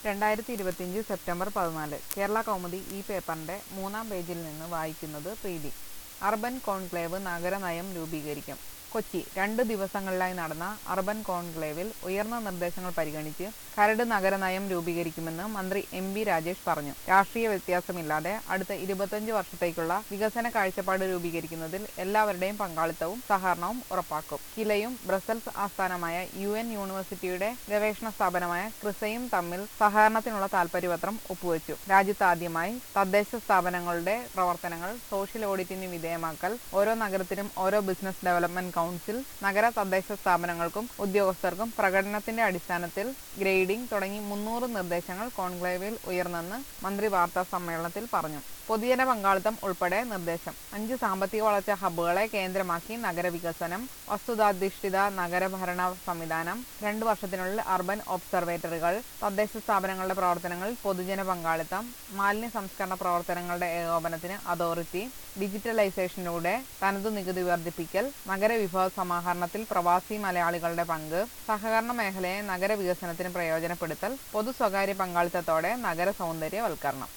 രണ്ടായിരത്തി ഇരുപത്തിയഞ്ച് സെപ്റ്റംബർ പതിനാല് കേരള കൗമുദി ഈ പേപ്പറിന്റെ മൂന്നാം പേജിൽ നിന്ന് വായിക്കുന്നത് പ്രീതി അർബൻ കോൺക്ലേവ് നഗരനയം രൂപീകരിക്കും കൊച്ചി രണ്ട് ദിവസങ്ങളിലായി നടന്ന അർബൻ കോൺക്ലേവിൽ ഉയർന്ന നിർദ്ദേശങ്ങൾ പരിഗണിച്ച് കരട് നഗരനയം രൂപീകരിക്കുമെന്ന് മന്ത്രി എം ബി രാജേഷ് പറഞ്ഞു രാഷ്ട്രീയ വ്യത്യാസമില്ലാതെ അടുത്ത ഇരുപത്തഞ്ച് വർഷത്തേക്കുള്ള വികസന കാഴ്ചപ്പാട് രൂപീകരിക്കുന്നതിൽ എല്ലാവരുടെയും പങ്കാളിത്തവും സഹകരണവും ഉറപ്പാക്കും കിലയും ബ്രസൽസ് ആസ്ഥാനമായ യു എൻ യൂണിവേഴ്സിറ്റിയുടെ ഗവേഷണ സ്ഥാപനമായ ക്രിസയും തമ്മിൽ സഹകരണത്തിനുള്ള താൽപര്യപത്രം ഒപ്പുവെച്ചു രാജ്യത്ത് ആദ്യമായി തദ്ദേശ സ്ഥാപനങ്ങളുടെ പ്രവർത്തനങ്ങൾ സോഷ്യൽ ഓഡിറ്റിന് വിധേയമാക്കൽ ഓരോ നഗരത്തിനും ഓരോ ബിസിനസ് ഡെവലപ്മെന്റ് കൗൺസിൽ നഗര തദ്ദേശ സ്ഥാപനങ്ങൾക്കും ഉദ്യോഗസ്ഥർക്കും പ്രകടനത്തിന്റെ അടിസ്ഥാനത്തിൽ ഗ്രേഡിംഗ് തുടങ്ങി മുന്നൂറ് നിർദ്ദേശങ്ങൾ കോൺക്ലേവിൽ ഉയർന്നെന്ന് മന്ത്രി വാർത്താ സമ്മേളനത്തിൽ പറഞ്ഞു പൊതുജന പങ്കാളിത്തം ഉൾപ്പെടെ നിർദ്ദേശം അഞ്ച് സാമ്പത്തിക വളർച്ച ഹബ്ബുകളെ കേന്ദ്രമാക്കി നഗരവികസനം വസ്തുതാധിഷ്ഠിത നഗരഭരണ സംവിധാനം രണ്ടു വർഷത്തിനുള്ളിൽ അർബൻ ഒബ്സർവേറ്ററികൾ തദ്ദേശ സ്ഥാപനങ്ങളുടെ പ്രവർത്തനങ്ങളിൽ പൊതുജന പങ്കാളിത്തം മാലിന്യ സംസ്കരണ പ്രവർത്തനങ്ങളുടെ ഏകോപനത്തിന് അതോറിറ്റി ഡിജിറ്റലൈസേഷനിലൂടെ തനതു നികുതി വർദ്ധിപ്പിക്കൽ നഗരവിഭവ സമാഹരണത്തിൽ പ്രവാസി മലയാളികളുടെ പങ്ക് സഹകരണ മേഖലയെ നഗരവികസനത്തിന് പ്രയോജനപ്പെടുത്തൽ പൊതു സ്വകാര്യ പങ്കാളിത്തത്തോടെ നഗര സൗന്ദര്യവൽക്കരണം